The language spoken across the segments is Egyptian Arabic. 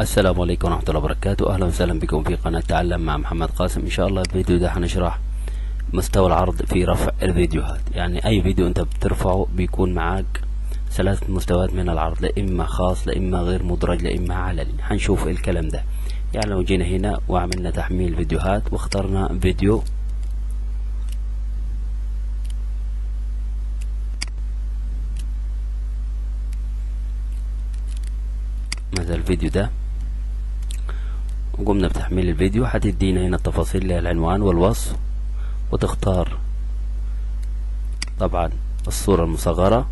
السلام عليكم ورحمة الله وبركاته أهلا وسهلا بكم في قناة تعلم مع محمد قاسم إن شاء الله الفيديو ده هنشرح مستوى العرض في رفع الفيديوهات يعني أي فيديو أنت بترفعه بيكون معاك ثلاث مستويات من العرض لا إما خاص لا إما غير مدرج لا إما علني هنشوف الكلام ده يعني لو جينا هنا وعملنا تحميل فيديوهات واخترنا فيديو مثلا الفيديو ده وقمنا بتحميل الفيديو هتدينا هنا التفاصيل اللي هي العنوان والوصف وتختار طبعا الصورة المصغرة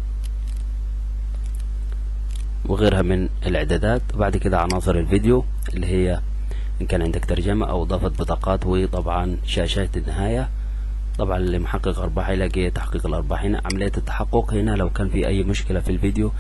وغيرها من الاعدادات وبعد كده عناصر الفيديو اللي هي ان كان عندك ترجمة او اضافة بطاقات وطبعا شاشات النهاية طبعا اللي محقق ارباح يلاقي تحقيق الارباح هنا عملية التحقق هنا لو كان في اي مشكلة في الفيديو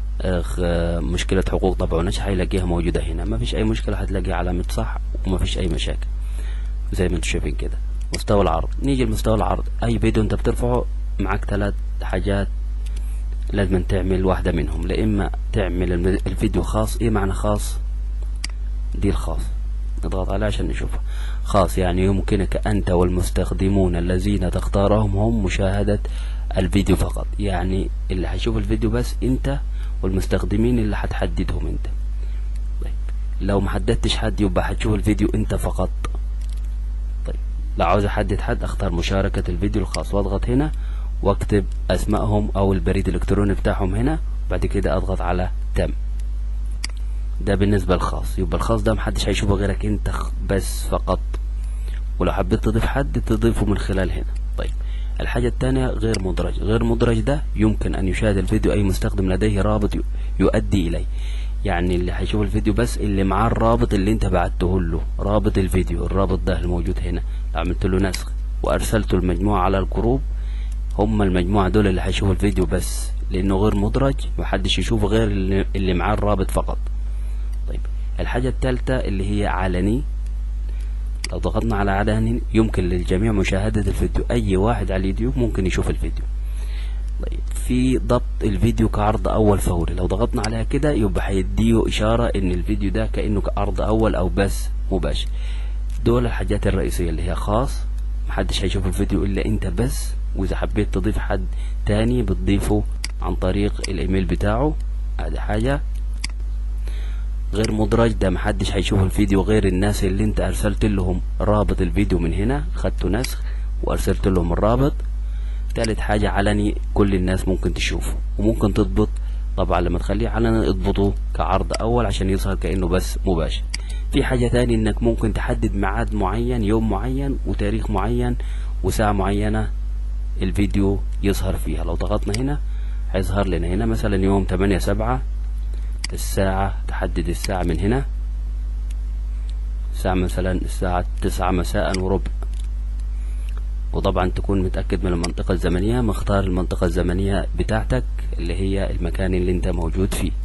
مشكلة حقوق طبع ونشر هيلاقيها موجودة هنا ما فيش أي مشكلة هتلاقي علامة صح وما فيش أي مشاكل زي ما انتم شايفين كده مستوى العرض نيجي لمستوى العرض أي فيديو أنت بترفعه معاك ثلاث حاجات لازم تعمل واحدة منهم لا إما تعمل الفيديو خاص إيه معنى خاص دي الخاص نضغط عليه عشان نشوفها خاص يعني يمكنك أنت والمستخدمون الذين تختارهم هم مشاهدة الفيديو فقط يعني اللي هيشوف الفيديو بس أنت والمستخدمين اللي هتحددهم انت طيب لو ما حددتش حد يبقى هتشوف الفيديو انت فقط طيب لو عاوز احدد حد اختار مشاركة الفيديو الخاص واضغط هنا واكتب اسمائهم او البريد الالكتروني بتاعهم هنا بعد كده اضغط على تم ده بالنسبة للخاص يبقى الخاص ده محدش هيشوفه غيرك انت بس فقط ولو حبيت تضيف حد تضيفه من خلال هنا طيب الحاجة الثانية غير مدرج غير مدرج ده يمكن أن يشاهد الفيديو أي مستخدم لديه رابط يؤدي إليه يعني اللي هيشوف الفيديو بس اللي معاه الرابط اللي انت بعته له رابط الفيديو الرابط ده الموجود هنا لو عملت له نسخ وأرسلته المجموعة على الجروب هم المجموعة دول اللي هيشوفوا الفيديو بس لأنه غير مدرج محدش يشوفه غير اللي معاه الرابط فقط طيب الحاجة الثالثة اللي هي علني لو ضغطنا على علاني يمكن للجميع مشاهدة الفيديو أي واحد على اليوتيوب ممكن يشوف الفيديو طيب في ضبط الفيديو كعرض أول فوري لو ضغطنا عليها كده يبقى هيديه إشارة إن الفيديو ده كأنه كعرض أول أو بس مباشر دول الحاجات الرئيسية اللي هي خاص محدش هيشوف الفيديو إلا أنت بس وإذا حبيت تضيف حد تاني بتضيفه عن طريق الإيميل بتاعه هذه حاجة غير مدرج ده محدش هيشوف الفيديو غير الناس اللي انت ارسلت لهم رابط الفيديو من هنا خدته نسخ وارسلت لهم الرابط تالت حاجة علني كل الناس ممكن تشوفه وممكن تضبط طبعا لما تخليه علني اضبطه كعرض اول عشان يظهر كأنه بس مباشر في حاجة تاني انك ممكن تحدد ميعاد معين يوم معين وتاريخ معين وساعة معينة الفيديو يظهر فيها لو ضغطنا هنا هيظهر لنا هنا مثلا يوم 8 7 الساعة تحدد الساعة من هنا الساعة مثلا الساعة تسعة مساء وربع وطبعا تكون متأكد من المنطقة الزمنية مختار المنطقة الزمنية بتاعتك اللي هي المكان اللي انت موجود فيه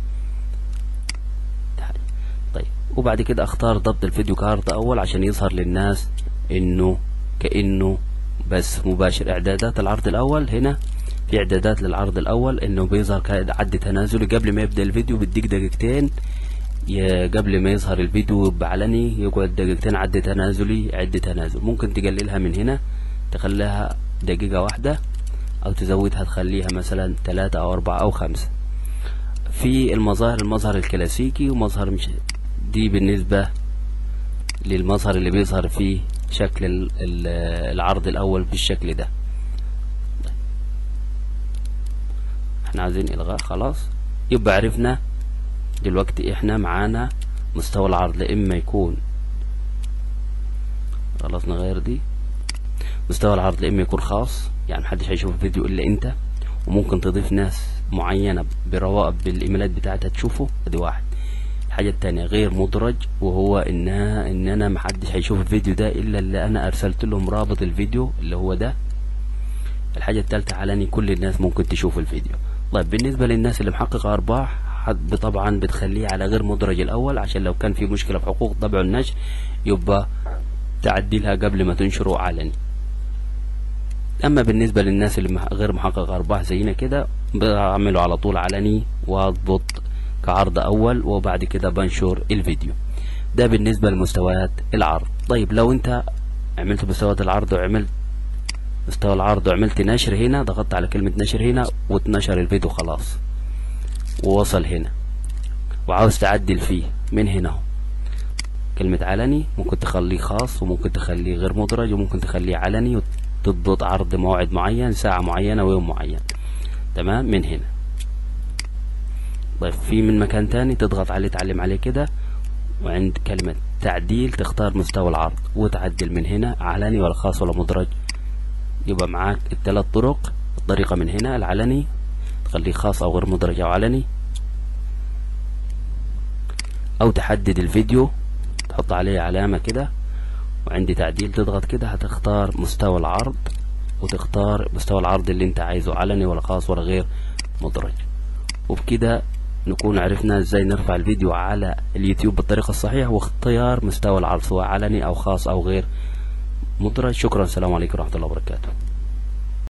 طيب وبعد كده اختار ضبط الفيديو كارت اول عشان يظهر للناس انه كأنه بس مباشر اعدادات العرض الاول هنا في اعدادات للعرض الاول انه بيظهر كعد تنازلي قبل ما يبدا الفيديو بديك دقيقتين قبل ما يظهر الفيديو بعلني يقعد دقيقتين عد تنازلي عد تنازل ممكن تقللها من هنا تخليها دقيقة واحدة او تزودها تخليها مثلا ثلاثة او اربعة او خمسة في المظاهر المظهر الكلاسيكي ومظهر مش دي بالنسبة للمظهر اللي بيظهر فيه شكل العرض الاول بالشكل ده احنا عايزين الغاء خلاص يبقى عرفنا دلوقتي احنا معانا مستوى العرض لا اما يكون خلاص نغير دي مستوى العرض لا اما يكون خاص يعني محدش هيشوف الفيديو الا انت وممكن تضيف ناس معينة بروابط بالايميلات بتاعتها تشوفه ادي واحد الحاجة التانية غير مدرج وهو انها ان انا محدش هيشوف الفيديو ده الا اللي انا ارسلت لهم رابط الفيديو اللي هو ده الحاجة التالتة علني كل الناس ممكن تشوف الفيديو طيب بالنسبة للناس اللي محققة أرباح طبعا بتخليه على غير مدرج الأول عشان لو كان في مشكلة في حقوق طبع النشر يبقى تعدلها قبل ما تنشره علني أما بالنسبة للناس اللي غير محققة أرباح زينا كده بعمله على طول علني وأضبط كعرض اول وبعد كده بنشر الفيديو ده بالنسبة لمستويات العرض طيب لو انت عملت مستويات العرض وعملت مستوى العرض وعملت نشر هنا ضغطت على كلمة نشر هنا واتنشر الفيديو خلاص ووصل هنا وعاوز تعدل فيه من هنا اهو كلمة علني ممكن تخليه خاص وممكن تخليه غير مدرج وممكن تخليه علني وتضبط عرض موعد معين ساعة معينة ويوم معين تمام من هنا طيب في من مكان تاني تضغط عليه تعلم عليه كده وعند كلمة تعديل تختار مستوى العرض وتعدل من هنا علني ولا خاص ولا مدرج يبقى معاك الثلاث طرق الطريقة من هنا العلني تخليه خاص أو غير مدرج أو علني أو تحدد الفيديو تحط عليه علامة كده وعندي تعديل تضغط كده هتختار مستوى العرض وتختار مستوى العرض اللي انت عايزه علني ولا خاص ولا غير مدرج وبكده نكون عرفنا ازاي نرفع الفيديو على اليوتيوب بالطريقة الصحيحة واختيار مستوى العرض سواء علني او خاص او غير مدرج شكرا السلام عليكم ورحمة الله وبركاته